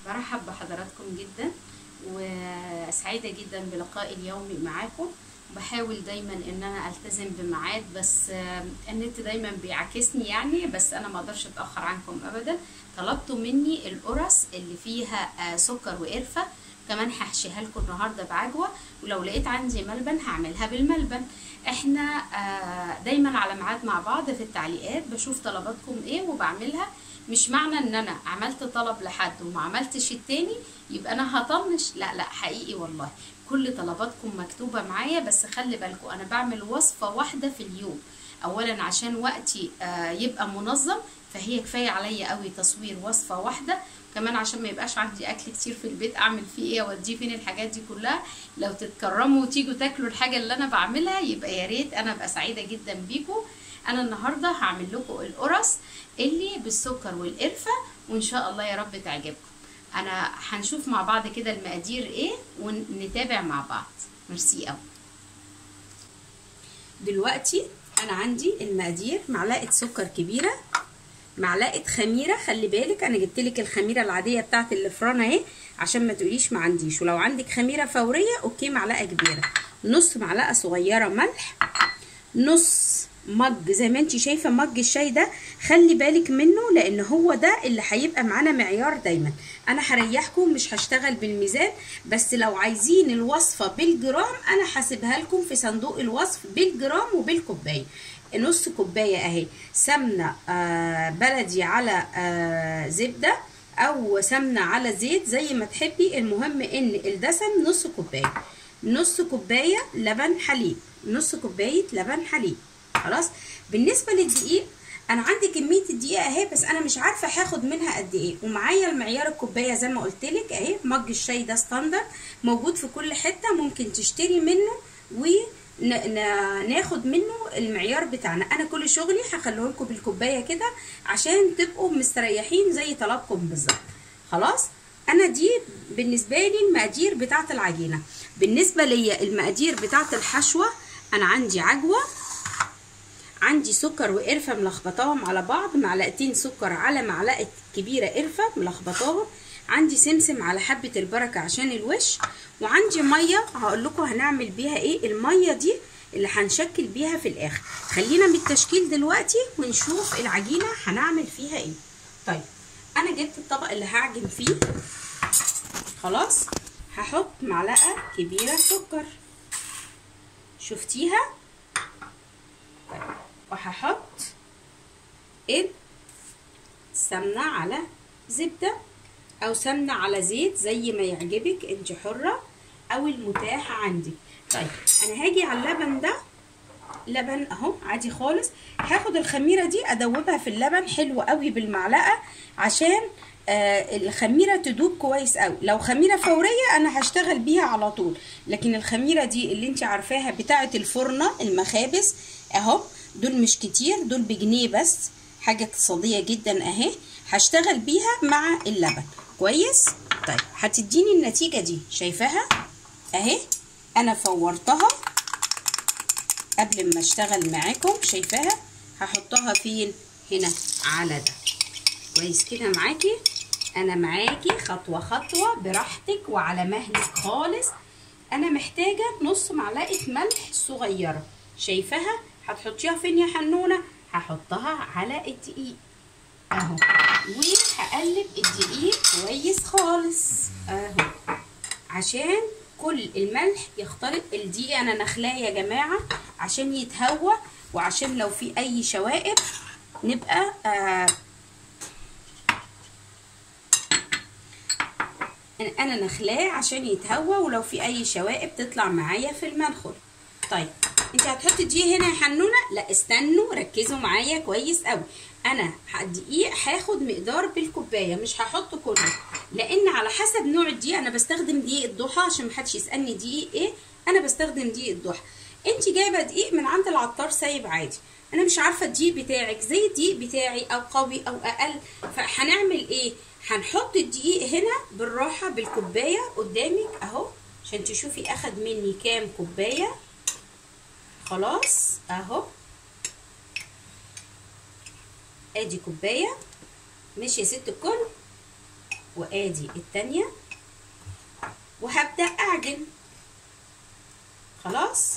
برحب بحضراتكم جدا وسعيدة جدا بلقائي اليومي معاكم بحاول دايما ان انا التزم بميعاد بس آه، النت دايما بيعاكسني يعني بس انا ما اقدرش اتاخر عنكم ابدا طلبتوا مني القرص اللي فيها آه، سكر وقرفه كمان هحشيها لكم النهارده بعجوه ولو لقيت عندي ملبن هعملها بالملبن احنا آه، دايما على ميعاد مع بعض في التعليقات بشوف طلباتكم ايه وبعملها مش معنى ان انا عملت طلب لحد وما عملتش التاني يبقى انا هطنش لا لا حقيقي والله كل طلباتكم مكتوبة معايا بس خلي بالكم انا بعمل وصفة واحدة في اليوم اولا عشان وقتي آه، يبقى منظم فهي كفاية عليا قوي تصوير وصفة واحدة كمان عشان ما يبقاش عندي اكل كتير في البيت اعمل فيه ايه اوديه فين الحاجات دي كلها لو تتكرموا وتيجوا تاكلوا الحاجة اللي انا بعملها يبقى يا ريت انا ابقى سعيدة جدا بيكم انا النهارده هعمل لكم القرص اللي بالسكر والقرفه وان شاء الله يا رب تعجبكم انا هنشوف مع بعض كده المقادير ايه ونتابع مع بعض ميرسي قوي دلوقتي انا عندي المقادير معلقه سكر كبيره معلقه خميره خلي بالك انا جبت لك الخميره العاديه بتاعت الفران اهي عشان ما تقوليش ما عنديش ولو عندك خميره فوريه اوكي معلقه كبيره نص معلقه صغيره ملح نص مج زي ما انت شايفه مج الشاي ده خلي بالك منه لان هو ده اللي هيبقى معانا معيار دايما انا هريحكم مش هشتغل بالميزان بس لو عايزين الوصفه بالجرام انا هسيبها لكم في صندوق الوصف بالجرام وبالكوبايه نص كوبايه اهي سمنه آه بلدي على آه زبده او سمنه على زيت زي ما تحبي المهم ان الدسم نص كوبايه نص كوبايه لبن حليب نص كوبايه لبن حليب خلاص بالنسبه للدقيق انا عندي كميه الدقيق اهي بس انا مش عارفه هاخد منها قد ايه ومعايا المعيار الكوبايه زي ما قلت لك اهي مج الشاي ده ستاندرد موجود في كل حته ممكن تشتري منه وناخد منه المعيار بتاعنا انا كل شغلي هخليه لكم بالكوبايه كده عشان تبقوا مستريحين زي طلبكم بالظبط خلاص انا دي بالنسبه لي المقادير بتاعه العجينه بالنسبه ليا المقادير بتاعه الحشوه انا عندي عجوه عندي سكر وقرفه ملخبطاهم على بعض معلقتين سكر على معلقه كبيره قرفه ملخبطاهم عندي سمسم على حبه البركه عشان الوش وعندي ميه هقول لكم هنعمل بيها ايه الميه دي اللي هنشكل بيها في الاخر خلينا من التشكيل دلوقتي ونشوف العجينه هنعمل فيها ايه طيب انا جبت الطبق اللي هعجن فيه خلاص هحط معلقه كبيره سكر شفتيها طيب وهحط السمنه على زبده او سمنه على زيت زي ما يعجبك انت حره او المتاح عندك طيب انا هاجي على اللبن ده لبن اهو عادي خالص هاخد الخميره دي ادوبها في اللبن حلو قوي بالمعلقه عشان آه الخميره تدوب كويس قوي لو خميره فوريه انا هشتغل بيها على طول لكن الخميره دي اللي انت عارفاها بتاعه الفرنه المخابز اهو دول مش كتير دول بجنيه بس حاجه اقتصاديه جدا اهي هشتغل بيها مع اللبن كويس طيب هتديني النتيجه دي شايفاها اهي انا فورتها قبل ما اشتغل معاكم شايفاها هحطها فين هنا على ده كويس كده معاكي انا معاكي خطوه خطوه براحتك وعلى مهلك خالص انا محتاجه نص معلقه ملح صغيره شايفاها هتحطيها فين يا حنونه هحطها على الدقيق اهو وهقلب الدقيق كويس خالص اهو عشان كل الملح يختلط الدقيق انا نخلاه يا جماعه عشان يتهوى وعشان لو في اي شوائب نبقى آه انا نخلاه عشان يتهوى ولو في اي شوائب تطلع معايا في المنخل طيب انت هتحطي دقيق هنا يا حنونه لا استنوا ركزوا معايا كويس قوي انا الدقيق هاخد مقدار بالكوبايه مش هحط كله لان على حسب نوع الدقيق انا بستخدم دقيق الضحى عشان محدش يسالني دقيق ايه انا بستخدم دقيق الضحى انت جايبه دقيق من عند العطار سايب عادي انا مش عارفه الدقيق بتاعك زي الدقيق بتاعي او قوي او اقل فهنعمل ايه هنحط الدقيق هنا بالراحه بالكوبايه قدامك اهو عشان تشوفي اخد مني كام كوبايه خلاص اهو ادي كوبايه ماشي يا ست الكل وادي التانية وهبدأ اعجن خلاص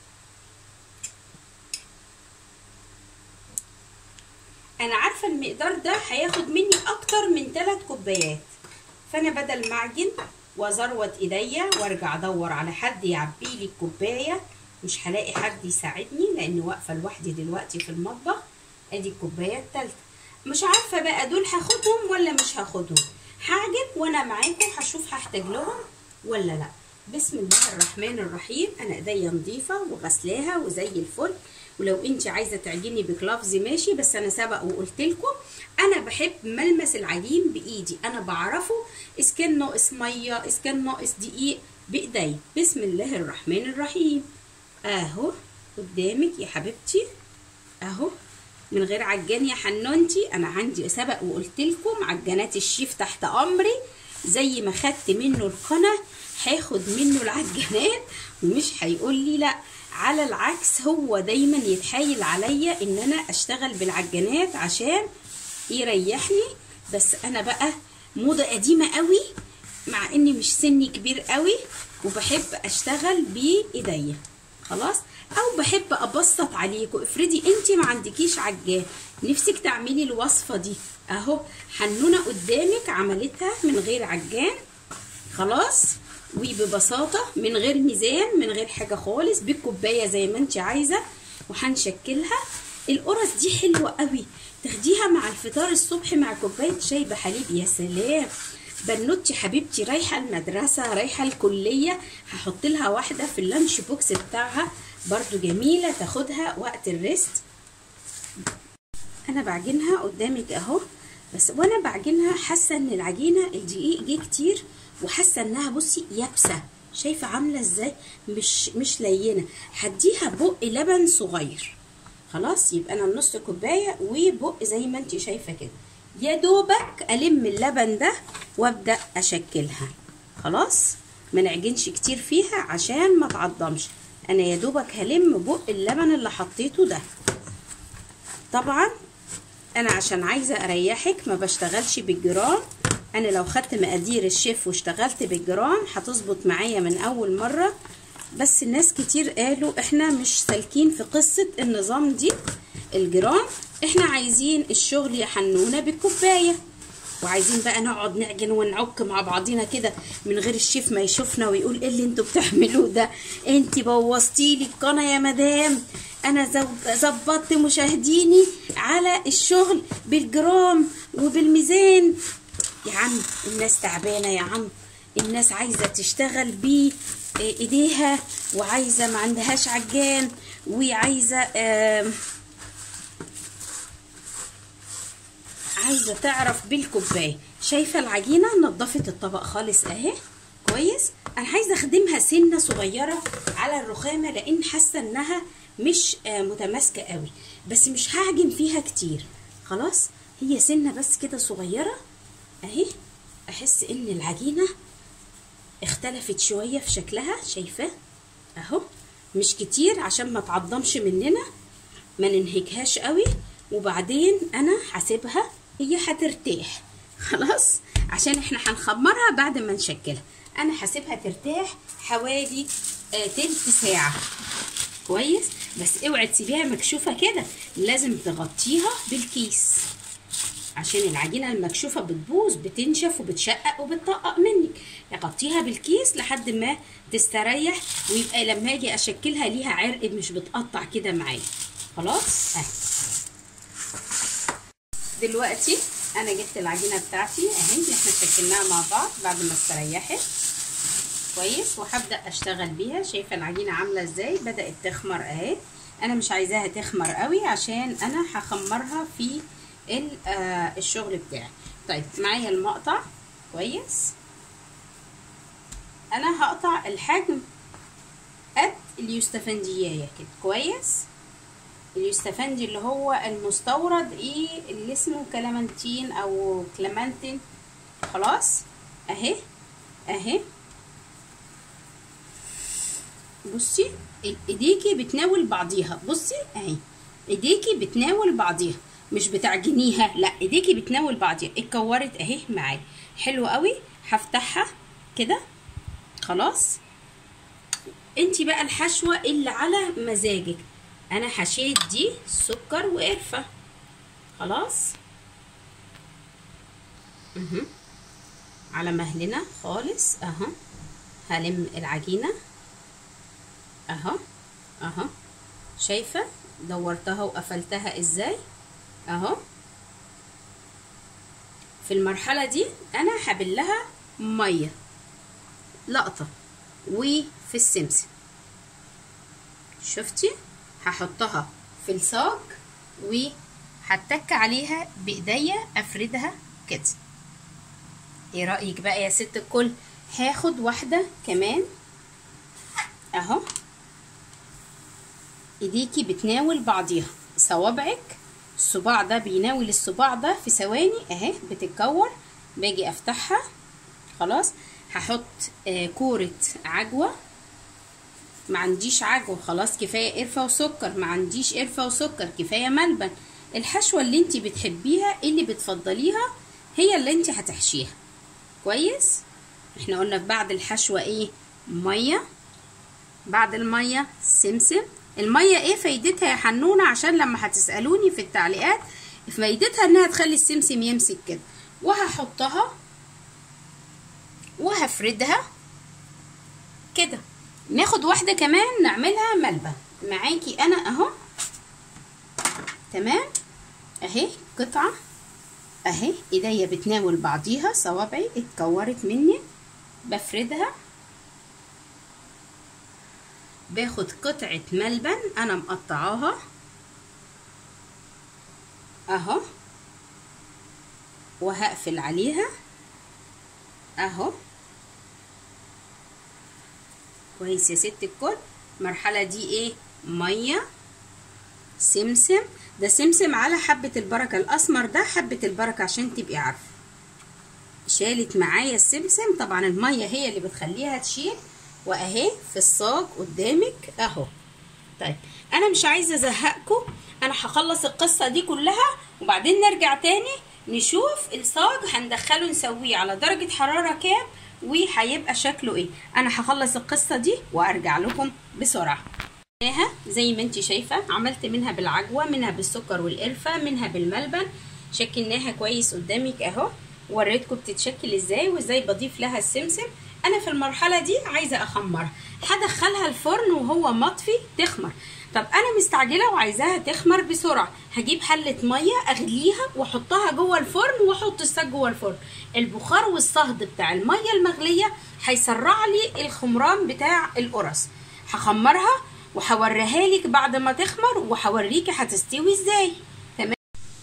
انا عارفة المقدار ده هياخد مني اكتر من 3 كوبايات فانا بدل ما اعجن وازروت ايديا وارجع ادور على حد يعبي لي الكوبايه مش هلاقي حد يساعدني لاني واقفه لوحدي دلوقتي في المطبخ ادي الكوبايه التالتة مش عارفه بقى دول هاخدهم ولا مش هاخدهم هعجن وانا معاكم هشوف هحتاج لهم ولا لا بسم الله الرحمن الرحيم انا ايديا نظيفه وغسلاها وزي الفل ولو انت عايزه تعجني بكلافز ماشي بس انا سبق وقلت لكم انا بحب ملمس العجين بايدي انا بعرفه اذا كان ناقص ميه اذا كان ناقص دقيق بايدي بسم الله الرحمن الرحيم اهو قدامك يا حبيبتي اهو من غير عجان يا حنونتي انا عندي سبق وقلت لكم عجانات الشيف تحت امري زي ما خدت منه القناه هاخد منه العجانات ومش هيقول لي لا على العكس هو دايما يتحايل عليا ان انا اشتغل بالعجانات عشان يريحني بس انا بقى موضه قديمه قوي مع اني مش سني كبير قوي وبحب اشتغل بايديا خلاص او بحب ابسط عليكم افرضي انت ما عندكيش عجان نفسك تعملي الوصفه دي اهو حنونه قدامك عملتها من غير عجان خلاص وببساطه من غير ميزان من غير حاجه خالص بالكوبايه زي ما انت عايزه وهنشكلها القرص دي حلوه قوي تاخديها مع الفطار الصبح مع كوبايه شاي بحليب يا سلام بنوتي حبيبتي رايحه المدرسه رايحه الكليه هحط لها واحده في اللانش بوكس بتاعها برضو جميله تاخدها وقت الريست انا بعجنها قدامك اهو بس وانا بعجنها حاسه ان العجينه الدقيق جه كتير وحاسه انها بصي يابسه شايفه عامله ازاي مش مش لينه هديها بق لبن صغير خلاص يبقى انا نص كوبايه وبق زي ما انت شايفه كده يا دوبك الم اللبن ده وابدا اشكلها خلاص ما نعجنش كتير فيها عشان ما تعضمش انا يا دوبك هلم بق اللبن اللي حطيته ده طبعا انا عشان عايزه اريحك ما بشتغلش بالجرام انا لو خدت مقادير الشيف واشتغلت بالجرام هتظبط معايا من اول مره بس الناس كتير قالوا احنا مش سالكين في قصه النظام دي الجرام احنا عايزين الشغل يا حنونه بالكوبايه وعايزين بقى نقعد نعجن ونعك مع بعضينا كده من غير الشيف ما يشوفنا ويقول ايه اللي انتوا بتعملوه ده انت بوظتي لي القناه يا مدام انا ظبطت مشاهديني على الشغل بالجرام وبالميزان يا عم الناس تعبانه يا عم الناس عايزه تشتغل بايديها وعايزه ما عندهاش عجان وعايزه آه عايزه تعرف بالكوبايه شايفه العجينه نضفت الطبق خالص اهي كويس انا عايزه اخدمها سنه صغيره على الرخامه لان حاسه انها مش آه متماسكه قوي بس مش هعجن فيها كتير خلاص هي سنه بس كده صغيره اهي احس ان العجينه اختلفت شويه في شكلها شايفاه اهو مش كتير عشان ما تعضمش مننا ما ننهكهاش قوي وبعدين انا هسيبها هي هترتاح خلاص عشان احنا هنخمرها بعد ما نشكلها انا هسيبها ترتاح حوالي آه تلت ساعه كويس بس اوعي تسيبيها مكشوفه كده لازم تغطيها بالكيس عشان العجينه المكشوفه بتبوظ بتنشف وبتشقق وبتطقق منك غطيها بالكيس لحد ما تستريح ويبقى لما اجي اشكلها ليها عرق مش بتقطع كده معايا خلاص اهي دلوقتي انا جبت العجينه بتاعتي اهي اللي احنا شكلناها مع بعض بعد ما استريحت كويس وهبدا اشتغل بيها شايفه العجينه عامله ازاي بدات تخمر اهي انا مش عايزاها تخمر قوي عشان انا هخمرها في آه الشغل بتاعي طيب معايا المقطع كويس انا هقطع الحجم قد اليوستفنديايه كده كويس اليوستفندي اللي هو المستورد ايه اللي اسمه كلامنتين او كلامنتين خلاص اهي اهي بصي ايديكي بتناول بعضيها بصي اهي ايديكي بتناول بعضيها مش بتعجنيها لا ايديكي بتناول بعضيها اتكورت اهي معايا حلو قوي هفتحها كده خلاص انتي بقى الحشوة اللي على مزاجك انا حشيت دي سكر وقرفة خلاص اها على مهلنا خالص اها هلم العجينة اها اها شايفة دورتها وقفلتها ازاي اهو في المرحلة دي انا هبلها مية لقطة وفي السمسم شفتي هحطها في الصاج وهتك عليها بايديا افردها كده ايه رايك بقى يا ست الكل هاخد واحده كمان اهو ايديكي بتناول بعضيها صوابعك الصباع ده بيناول الصباع ده في ثواني اهي بتتكور باجي افتحها خلاص هحط آه كوره عجوه ما عنديش عجوه خلاص كفايه قرفه وسكر ما عنديش قرفه وسكر كفايه ملبن الحشوه اللي انت بتحبيها اللي بتفضليها هي اللي انت هتحشيها كويس احنا قلنا بعد الحشوه ايه ميه بعد الميه سمسم الميه ايه فايدتها يا حنونه عشان لما هتسالوني في التعليقات فايدتها انها تخلي السمسم يمسك كده وهحطها وهفردها كده ناخد واحده كمان نعملها ملبن معاكي انا اهو تمام اهي قطعه اهي ايديا بتناول بعضيها صوابعي اتكورت مني بفردها باخد قطعة ملبن انا مقطعاها اهو وهقفل عليها اهو كويس يا ست الكل المرحلة دي ايه مية سمسم ده سمسم على حبة البركة الأسمر ده حبة البركة عشان تبقي عارفة شالت معايا السمسم طبعا المية هي اللي بتخليها تشيل وأهي في الصاج قدامك أهو طيب أنا مش عايزة أزهقكم أنا هخلص القصة دي كلها وبعدين نرجع تاني نشوف الصاج هندخله نسويه على درجة حرارة كام وهيبقى شكله ايه انا هخلص القصة دي وارجع لكم بسرعة منها زي ما انت شايفة عملت منها بالعجوة منها بالسكر والقرفة منها بالملبن شكلناها كويس قدامك اهو وريتكم بتتشكل ازاي وازاي بضيف لها السمسم انا في المرحلة دي عايزة اخمرها هدخلها الفرن وهو مطفي تخمر طب انا مستعجله وعايزاها تخمر بسرعه هجيب حله ميه اغليها واحطها جوه الفرن واحط الساج جوه الفرن البخار والصهد بتاع الميه المغليه هيسرع لي الخمران بتاع القرص هخمرها وهوريها لك بعد ما تخمر وهوريكي هتستوي ازاي تمام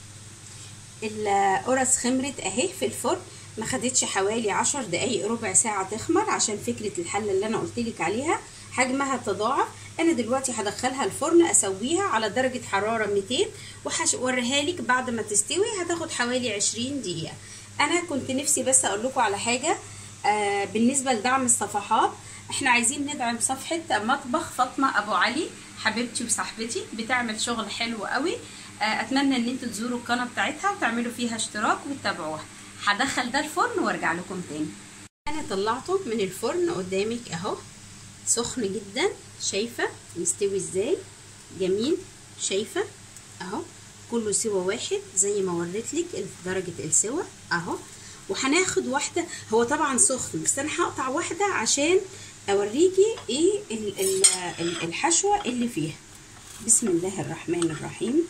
القرص خمرت اهي في الفرن ما خدتش حوالي عشر دقايق ربع ساعة تخمر عشان فكرة الحلة اللي انا قلتلك عليها حجمها تضاعف انا دلوقتي هدخلها الفرن اسويها على درجة حرارة 200 وهوريها لك بعد ما تستوي هتاخد حوالي 20 دقيقة انا كنت نفسي بس اقول لكم على حاجة آه بالنسبة لدعم الصفحات احنا عايزين ندعم صفحة مطبخ فاطمة ابو علي حبيبتي وصاحبتي بتعمل شغل حلو قوي آه اتمنى ان انتوا تزوروا القناة بتاعتها وتعملوا فيها اشتراك وتتابعوها هدخل ده الفرن وارجع لكم تاني انا طلعته من الفرن قدامك اهو سخن جدا شايفه مستوي ازاي جميل شايفه اهو كله سوا واحد زي ما وريتلك درجه السوا اهو وهناخد واحده هو طبعا سخن بس انا هقطع واحده عشان اوريكي ايه ال ال ال الحشوه اللي فيها بسم الله الرحمن الرحيم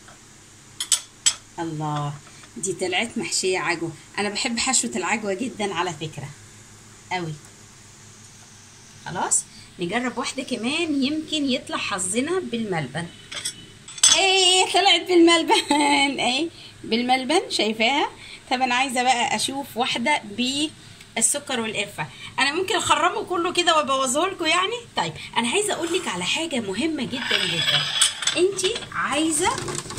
الله دي طلعت محشيه عجوه انا بحب حشوه العجوه جدا على فكره قوي خلاص نجرب واحده كمان يمكن يطلع حظنا بالملبن ايه طلعت بالملبن ايه بالملبن شايفاها طب انا عايزه بقى اشوف واحده بالسكر والقرفه انا ممكن اخرمه كله كده وابوظه لكم يعني طيب انا عايزه اقول لك على حاجه مهمه جدا جدا انت عايزه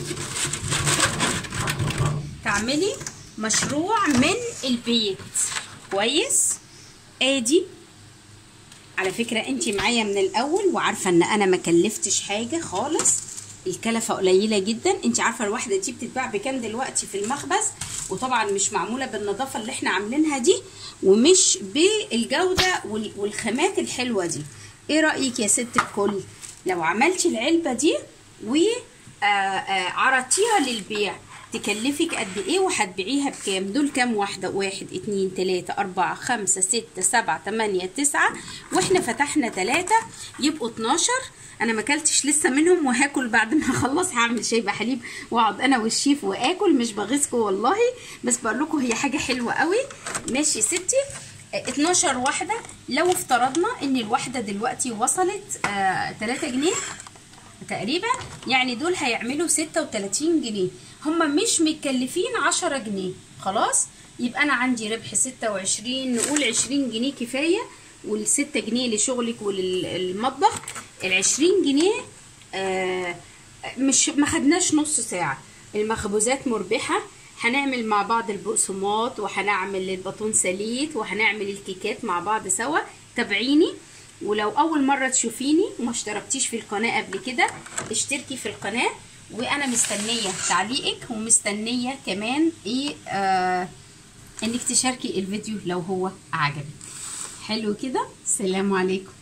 تعملي مشروع من البيت كويس ادي على فكرة انت معايا من الاول وعارفة ان انا ما كلفتش حاجة خالص الكلفة قليلة جدا انت عارفة الواحدة دي بتتباع بكام دلوقتي في المخبز وطبعا مش معموله بالنظافه اللي احنا عاملينها دي ومش بالجوده وال- والخامات الحلوه دي ايه رايك يا ست الكل لو عملتي العلبه دي و آه، آه، عرضتيها للبيع تكلفك قد ايه وهتبيعيها بكام دول كام واحدة واحد اتنين تلاتة اربعة خمسة ستة سبعة تمانية تسعة واحنا فتحنا تلاتة يبقوا اتناشر انا ما اكلتش لسه منهم وهاكل بعد ما اخلص هعمل شاي بحليب واقعد انا والشيف واكل مش بغيظكم والله بس بقول لكم هي حاجة حلوة قوي ماشي يا ستي آه، 12 واحدة لو افترضنا ان الواحدة دلوقتي وصلت آه 3 جنيه تقريبا يعني دول هيعملوا 36 جنيه هما مش متكلفين 10 جنيه خلاص يبقى انا عندي ربح 26 نقول 20 جنيه كفايه وال6 جنيه لشغلك وللمطبخ ال 20 جنيه آه مش ما خدناش نص ساعه المخبوزات مربحه هنعمل مع بعض البقسماط وهنعمل الباتون سليت وهنعمل الكيكات مع بعض سوا تابعيني ولو اول مره تشوفيني وما اشتركتيش في القناه قبل كده اشتركي في القناه وانا مستنيه تعليقك ومستنيه كمان ايه آه انك تشاركي الفيديو لو هو عجبك حلو كده السلام عليكم